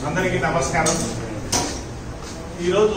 అందరికీ నమస్కారం ఈరోజు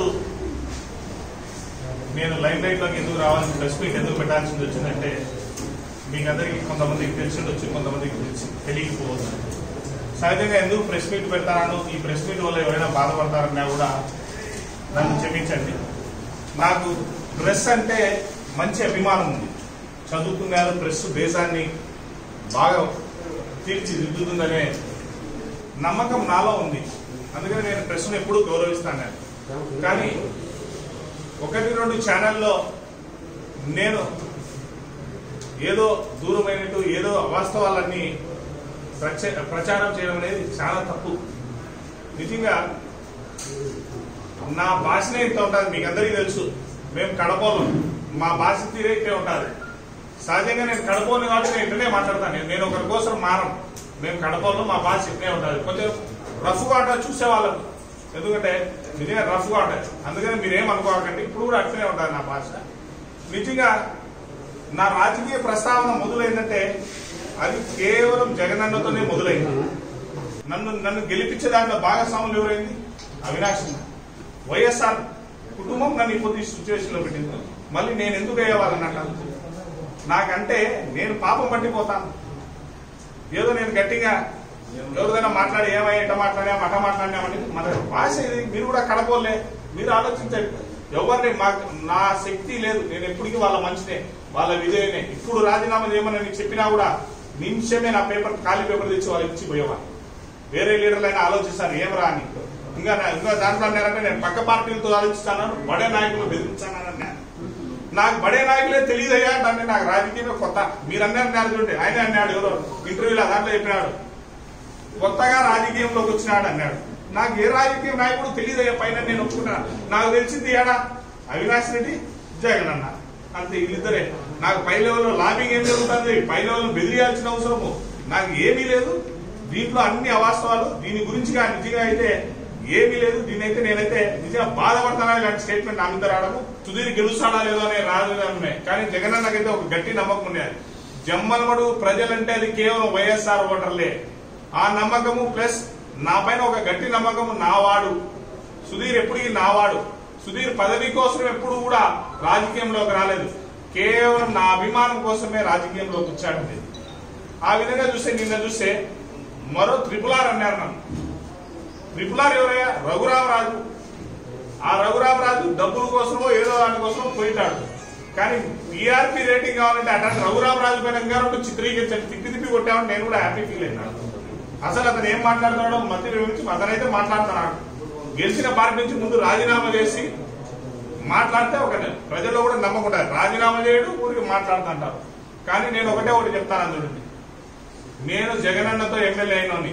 నేను లైమ్ లైట్లోకి ఎందుకు రావాల్సిన ప్రెస్ మీట్ ఎందుకు పెట్టాల్సింది వచ్చిందంటే మీకు అందరికీ కొంతమందికి తెలిసి ఉండొచ్చు కొంతమందికి తెలిసి తెలియకపోవచ్చు సహజంగా ఎందుకు ప్రెస్ మీట్ పెడతాను ఈ ప్రెస్ మీట్ వల్ల ఎవరైనా బాధపడతారన్నా కూడా నన్ను క్షమించండి నాకు ప్రెస్ అంటే మంచి అభిమానం ఉంది చదువుకున్నారు ప్రెస్ దేశాన్ని బాగా తీర్చిదిద్దుతుందనే నమ్మకం నాలో ఉంది అందుకని నేను ప్రెస్ను ఎప్పుడూ గౌరవిస్తాను కానీ ఒకటి రెండు ఛానల్లో నేను ఏదో దూరమైనట్టు ఏదో అవాస్తవాలన్నీ ప్రచ- ప్రచారం చేయడం అనేది చాలా తప్పు నిజంగా నా భాషనే ఇంత ఉంటుంది మీకు అందరికీ తెలుసు మేము కడపోలం మా భాష తీరే ఇట్టే ఉంటుంది సహజంగా నేను కడపోను కాబట్టి నేను ఇంటనే మాట్లాడతాను నేను- నేను ఒకరి కోసం మారం మేము కడపలో మా భాష ఇట్టే ఉంటుంది కొంచెం రఫ్గా ఉంటుంది చూసేవాళ్ళకు ఎందుకంటే నిజంగా రఫ్గా ఉంటుంది అందుకని మీరేం అనుకోకండి ఇప్పుడు కూడా అట్లనే ఉంటుంది నా భాష నిజంగా నా రాజకీయ ప్రస్తావన మొదలైందంటే అది కేవలం జగనన్నతోనే మొదలైంది నన్ను నన్ను గెలిపించే దాంట్లో భాగస్వాములు ఎవరైంది అవినాష్ అన్న. వైఎస్ఆర్ కుటుంబం నన్ను ఇప్పుడు ఈ సిచ్యువేషన్ లో పెట్టింది మళ్ళీ నేను ఎందుకు వేయవాలన్నట్టు నాకంటే నేను పాపం పట్టిపోతాను ఏదో నేను గట్టిగా ఎవరిదైనా మాట్లాడి ఏమయ్యా ఇట్ట మాట్లాడా మఠ మాట్లాడినామని మన భాష ఇది మీరు కూడా కడపోలే మీరు ఆలోచించండి ఎవరిని మాకు నా శక్తి లేదు నేను ఎప్పటికీ వాళ్ళ మంచినే వాళ్ళ విజయనే ఇప్పుడు రాజీనామా చేయమని నీకు చెప్పినా కూడా నిమిషమే నా పేపర్ ఖాళీ పేపర్ తెచ్చి వాళ్ళకి ఇచ్చి పోయేవాళ్ళు వేరే లీడర్లు అయినా ఆలోచిస్తారు ఏం రా అని ఇంకా నా- ఇంకా దాంట్లో అన్నారంటే నేను పక్క పార్టీలతో ఆలోచిస్తాను బడే నాయకులు బెదిరించానని అన్నాను నాకు బడే నాయకులే తెలియదయ్యా అంటే నాకు రాజకీయమే కొత్త మీరు అన్నారు అన్నారు చూడండి ఆయన అన్నాడు ఎవరో ఇంటర్వ్యూలో దాంట్లో చెప్పినాడు కొత్తగా రాజకీయంలోకి వచ్చినాడు అన్నాడు నాకు ఏ రాజకీయ నాయకుడు తెలియదయ్యా పైన నేను ఒప్పుకున్నా నాకు తెలిసింది ఏడా అవినాష్ రెడ్డి జగన్ అన్న అంతే వీళ్ళిద్దరే నాకు పై లెవెల్లో లాబింగ్ ఏం జరుగుతుంది పై లెవెల్ బెదిరియాల్సిన అవసరము నాకు ఏమీ లేదు దీంట్లో అన్ని అవాస్తవాలు దీని గురించి గా నిజంగా అయితే ఏమీ లేదు దీనైతే నేనైతే నిజంగా బాధపడతానా ఇలాంటి స్టేట్మెంట్ నా మీద రావడము సుధీర్ గెలుస్తాడా లేదో అనే రాదు ఉన్నాయి కానీ జగన్ అన్నకైతే ఒక గట్టి నమ్మకం ఉండేది జమ్మలమడు ప్రజలంటే అది కేవలం వైఎస్ఆర్ ఓటర్లే ఆ నమ్మకము ప్లస్ నా పైన ఒక గట్టి నమ్మకము నావాడు సుధీర్ ఎప్పటికీ నావాడు సుధీర్ పదవి కోసం ఎప్పుడు కూడా రాజకీయంలోకి రాలేదు కేవలం నా అభిమానం కోసమే రాజకీయంలోకి వచ్చాడు ఇది. ఆ విధంగా చూస్తే నిన్న చూస్తే మరో త్రిపుల్ ఆర్ అన్నారు నన్ను త్రిపుల్ ఆర్ ఎవరయ్యా రఘురామరాజు ఆ రఘురామరాజు డబ్బుల కోసమో ఏదో దాని కోసమో పోయిటాడు కానీ టీఆర్పీ రేటింగ్ కావాలంటే అట్లాంటి రఘురామరాజు పైన ఇంకా రెండు చిత్రీకరించండి తిప్పి తిప్పి కొట్టామని నేను కూడా హ్యాపీ ఫీల్ అయినాను అసలు అతను ఏం మాట్లాడుతున్నాడో మధ్య గురించి అతనైతే మాట్లాడుతున్నాడు గెలిచిన పార్టీ నుంచి ముందు రాజీనామా చేసి మాట్లాడితే ఒక ప్రజల్లో కూడా నమ్మకం ఉంటుంది రాజీనామా చేయడు ఊరికి మాట్లాడుతుంటారు కానీ నేను ఒకటే ఒకటి చెప్తాను చూడండి నేను జగనన్నతో ఎమ్మెల్యే అయినోని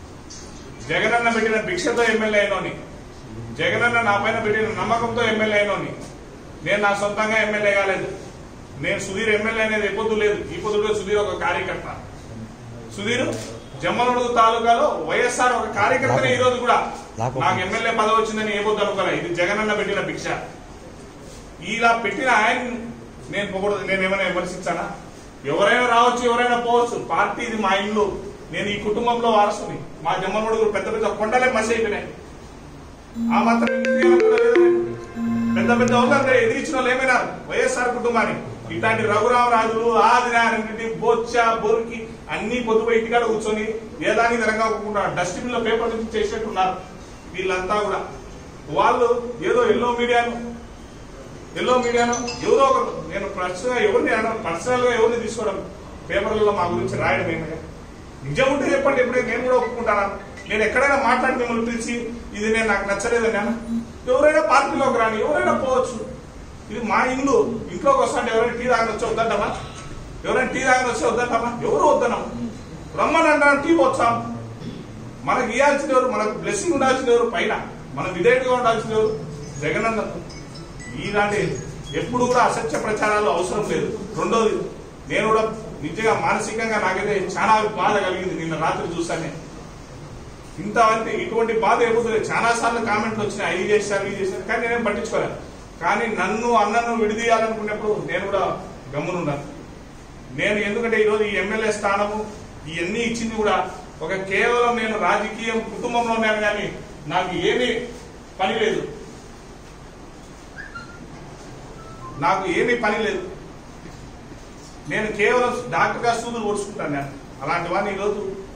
జగనన్న పెట్టిన భిక్షతో ఎమ్మెల్యే అయినోని జగనన్న నా పైన పెట్టిన నమ్మకంతో ఎమ్మెల్యే అయినోని నేను నా సొంతంగా ఎమ్మెల్యే కాలేదు నేను సుధీర్ ఎమ్మెల్యే అనేది ఏ పొద్దు లేదు ఈ పొద్దులో సుధీర్ ఒక కార్యకర్త సుధీర్ జమ్మలమడుగు తాలూకాలో వైఎస్ఆర్ ఒక కార్యకర్తనే ఈ రోజు కూడా నాకు- నాకు ఎమ్మెల్యే పదవి వచ్చిందని ఏ పొద్దు అనుకోలే ఇది జగనన్న పెట్టిన భిక్ష ఇలా పెట్టిన ఆయన నేను పొగడదు నేను ఏమైనా విమర్శించానా ఎవరైనా రావచ్చు ఎవరైనా పోవచ్చు పార్టీ ఇది మా ఇల్లు నేను ఈ కుటుంబంలో వారసుని మా జమ్మలమడుగురు పెద్ద పెద్ద కొండలే మసి అయిపోయినాయి ఆ మాత్రం ఎందుకు ఏమనుకోలేదు నేను? పెద్ద పెద్ద వాళ్ళందరూ ఎదిరించిన వాళ్ళు ఏమైనారు వైఎస్ఆర్ కుటుంబాన్ని ఇట్లాంటి రఘురామరాజులు ఆదినారాయణ బొచ్చ బొరికి అన్ని పొద్దుపోయి ఇంటికాడ కూర్చొని ఏదానికి తిరగకుండా డస్ట్బిన్ లో పేపర్ నుంచి చేసేట్టున్నారు వీళ్ళంతా కూడా వాళ్ళు ఏదో ఎల్లో మీడియాను ఎల్లో మీడియాను ఎవరో ఒకరు నేను పర్సనల్ ఎవరిని పర్సనల్ గా ఎవరిని తీసుకోవడం పేపర్లలో మా గురించి రాయడం ఏమైనా నిజం ఉంటే చెప్పండి ఎప్పుడైనా నేను కూడా ఒప్పుకుంటాను నేను ఎక్కడైనా మాట్లాడి మిమ్మల్ని పిలిచి ఇది నేను నాకు నచ్చలేదని అన్నా ఎవరైనా పార్టీలోకి రాని ఎవరైనా పోవచ్చు ఇది మా ఇల్లు ఇంట్లోకి వస్తాంటే ఎవరైనా టీ తాగని వచ్చి వద్దంటామా ఎవరైనా టీ తాగని వచ్చి వద్దంటామా ఎవరు వద్దన్నాం రమ్మని అంటాను టీ వచ్చాం మనకి ఇవ్వాల్సిన ఎవరు మనకు బ్లెస్సింగ్ ఉండాల్సిన ఎవరు పైన మనం విధేయుడిగా ఉండాల్సిన ఎవరు జగనన్న ఇలాంటి ఎప్పుడు కూడా అసత్య ప్రచారాలు అవసరం లేదు రెండోది నేను కూడా నిజంగా మానసికంగా నాకైతే చాలా బాధ కలిగింది నిన్న రాత్రి చూసానే ఇంత అంటే ఇటువంటి బాధ ఎప్పుడు చాలా సార్లు కామెంట్లు వచ్చినాయి అవి చేశారు ఇవి చేశారు కానీ నేనేం పట్టించుకోలేదు కానీ నన్ను అన్నను విడిదీయాలనుకున్నప్పుడు నేను కూడా గమ్మునున్నాను నేను ఎందుకంటే ఈరోజు ఈ ఎమ్మెల్యే స్థానము ఇవన్నీ ఇచ్చింది కూడా ఒక కేవలం నేను రాజకీయం కుటుంబంలో ఉన్నాను కానీ నాకు ఏమీ పని లేదు నాకు ఏమీ పని లేదు నేను కేవలం డాక్టర్గా సూదులు ఓడుచుకుంటాను నేను అలాంటి వాడిని ఈరోజు